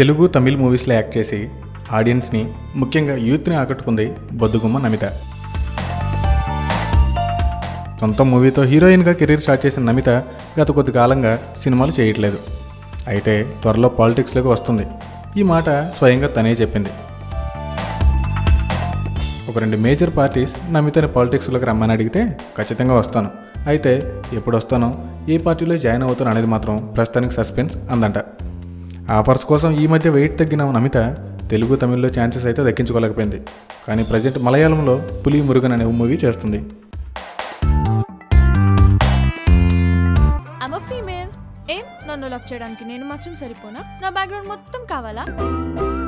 తెలుగు తమిళ్ మూవీస్లో యాక్ట్ చేసి ఆడియన్స్ని ముఖ్యంగా యూత్ని ఆకట్టుకుంది బొద్దుగుమ్మ నమిత సొంత మూవీతో హీరోయిన్గా కెరీర్ స్టార్ట్ చేసిన నమిత గత కొద్ది కాలంగా సినిమాలు చేయట్లేదు అయితే త్వరలో పాలిటిక్స్లోకి వస్తుంది ఈ మాట స్వయంగా తనే చెప్పింది ఒక రెండు మేజర్ పార్టీస్ నమితని పాలిటిక్స్లోకి రమ్మని అడిగితే ఖచ్చితంగా వస్తాను అయితే ఎప్పుడు వస్తానో ఏ పార్టీలో జాయిన్ అవుతాను అనేది మాత్రం ప్రస్తుతానికి సస్పెన్స్ అందంట ఆఫర్స్ కోసం ఈ మధ్య వెయిట్ తగ్గిన నమిత తెలుగు తమిళ్లో ఛాన్సెస్ అయితే దక్కించుకోలేకపోయింది కానీ ప్రజెంట్ మలయాళంలో పులి మురుగన్ అనే మూవీ చేస్తుంది ఐమ్ ఫీమేల్ ఏం నన్ను లవ్ చేయడానికి నేను మాత్రం సరిపోనా నా బ్యాక్గ్రౌండ్ మొత్తం కావాలా